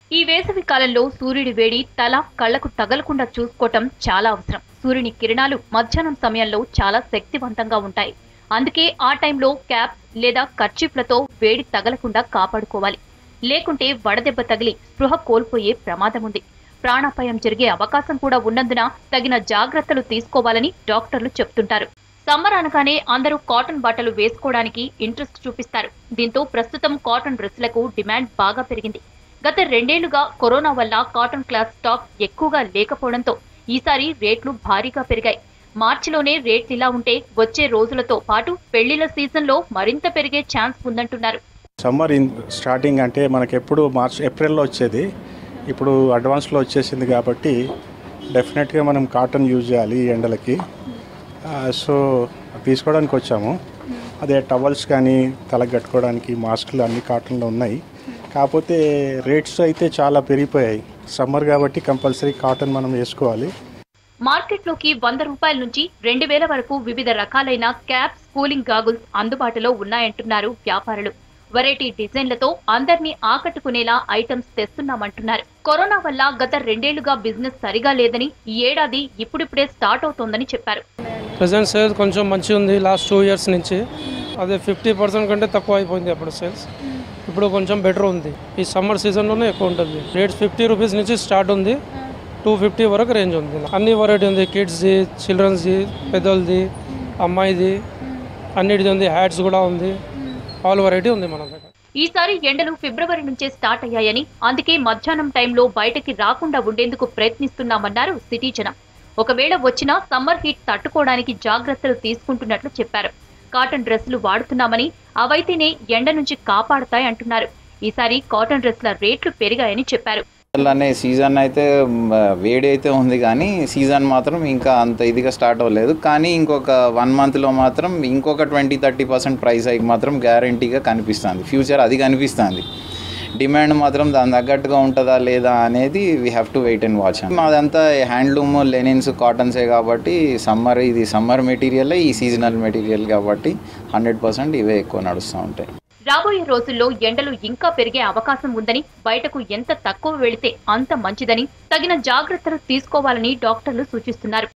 ఈ వేసవి కాలంలో సూర్యుడి వేడి తల కళ్లకు తగలకుండా చూసుకోవటం చాలా అవసరం సూర్యుని కిరణాలు మధ్యాహ్నం సమయంలో చాలా శక్తివంతంగా ఉంటాయి అందుకే ఆ టైంలో క్యాప్స్ లేదా కర్చీఫ్లతో వేడి తగలకుండా కాపాడుకోవాలి లేకుంటే వడదెబ్బ తగిలి స్పృహ కోల్పోయే ప్రమాదం ఉంది ప్రాణాపాయం జరిగే అవకాశం కూడా ఉన్నందున తగిన జాగ్రత్తలు తీసుకోవాలని డాక్టర్లు చెప్తుంటారు సమ్మర్ అనగానే అందరూ కాటన్ బట్టలు వేసుకోవడానికి ఇంట్రెస్ట్ చూపిస్తారు దీంతో ప్రస్తుతం కాటన్ డ్రెస్సులకు డిమాండ్ బాగా పెరిగింది గత రెండేళ్లుగా కరోనా వల్ల కాటన్ క్లాత్ స్టాక్ ఎక్కువగా లేకపోవడంతో ఈసారి రేట్లు భారీగా పెరిగాయి మార్చిలోనే రేట్లు ఇలా ఉంటే వచ్చే రోజులతో పాటు పెళ్లిళ్ల సీజన్లో మరింత పెరిగే ఛాన్స్ ఉందంటున్నారు సమ్మర్ ఇన్ స్టార్టింగ్ అంటే మనకి ఎప్పుడు మార్చ్ ఏప్రిల్లో వచ్చేది ఇప్పుడు అడ్వాన్స్లో వచ్చేసింది కాబట్టి డెఫినెట్గా మనం కాటన్ యూజ్ చేయాలి ఈ ఎండలకి ఆ, సో తీసుకోవడానికి వచ్చాము అదే టవల్స్ కానీ తలకు కట్టుకోవడానికి మాస్కులు అన్ని కాటన్లో ఉన్నాయి కాకపోతే రేట్స్ అయితే చాలా పెరిగిపోయాయి సమ్మర్ కాబట్టి కంపల్సరీ కాటన్ మనం వేసుకోవాలి మార్కెట్లోకి వంద రూపాయల నుంచి రెండు వేల వరకు వివిధ రకాలైన క్యాప్స్ కూలింగ్ గాగుల్స్ అందుబాటులో ఉన్నాయంటున్నారు వ్యాపారులు వెరైటీ డిజైన్లతో అందర్నీ ఆకట్టుకునేలా ఐటమ్స్ తెస్తున్నామంటున్నారు కరోనా వల్ల గత రెండేళ్లుగా బిజినెస్ సరిగా లేదని ఈ ఏడాది ఇప్పుడిప్పుడే స్టార్ట్ అవుతోందని చెప్పారు ప్రజెంట్ సేల్స్ కొంచెం మంచిగా ఉంది లాస్ట్ టూ ఇయర్స్ నుంచి అదే ఫిఫ్టీ పర్సెంట్ కంటే తక్కువ అయిపోయింది అప్పుడు సేల్స్ ఇప్పుడు కొంచెం బెటర్ ఉంది ఈ సమ్మర్ సీజన్లోనే ఎక్కువ ఉంటుంది రేట్స్ ఫిఫ్టీ రూపీస్ నుంచి స్టార్ట్ ఉంది టూ ఫిఫ్టీ వరకు రేంజ్ ఉంది అన్ని వెరైటీ ఉంది కిడ్స్ది చిల్డ్రన్స్ది పెద్దలది అమ్మాయిది అన్నిటిది ఉంది హ్యాట్స్ కూడా ఉంది ఆల్ వెరైటీ ఉంది మన దగ్గర ఈసారి ఎండలు ఫిబ్రవరి నుంచే స్టార్ట్ అయ్యాయని అందుకే మధ్యాహ్నం టైంలో బయటకి రాకుండా ఉండేందుకు ప్రయత్నిస్తున్నామన్నారు సిటీ జనం ఒకవేళ వచ్చినా సమ్మర్ హీట్ తట్టుకోవడానికి జాగ్రత్తలు తీసుకుంటున్నట్లు చెప్పారు కాటన్ డ్రెస్సులు వాడుతున్నామని అవైతేనే ఎండ నుంచి కాపాడతాయి అంటున్నారు ఈసారి కాటన్ డ్రెస్ల రేట్లు పెరిగాయని చెప్పారు అనే సీజన్ అయితే మ్, వేడి అయితే ఉంది కానీ సీజన్ మాత్రం ఇంకా అంత ఇదిగా స్టార్ట్ అవ్వలేదు కానీ ఇంకొక వన్ మంత్లో మాత్రం ఇంకొక twenty thirty percent price hike మాత్రం గ్యారంటీగా కనిపిస్తుంది ఫ్యూచర్ అది కనిపిస్తుంది డిమాండ్ మాత్రం దాని తగ్గట్టుగా ఉంటుందా లేదా అనేది we have to wait and watch మాదంతా హ్యాండ్లూమ్ లెనిన్స్ కాటన్సే కాబట్టి సమ్మర్ ఇది సమ్మర్ మెటీరియల్ ఈ సీజనల్ మెటీరియల్ కాబట్టి హండ్రెడ్ పర్సెంట్ ఇవే ఎక్కువ నడుస్తూ ఉంటాయి రాబోయే రోజుల్లో ఎండలు ఇంకా పెరిగే అవకాశం ఉందని బయటకు ఎంత తక్కువ వెళితే అంత మంచిదని తగిన జాగ్రత్తలు తీసుకోవాలని డాక్టర్లు సూచిస్తున్నారు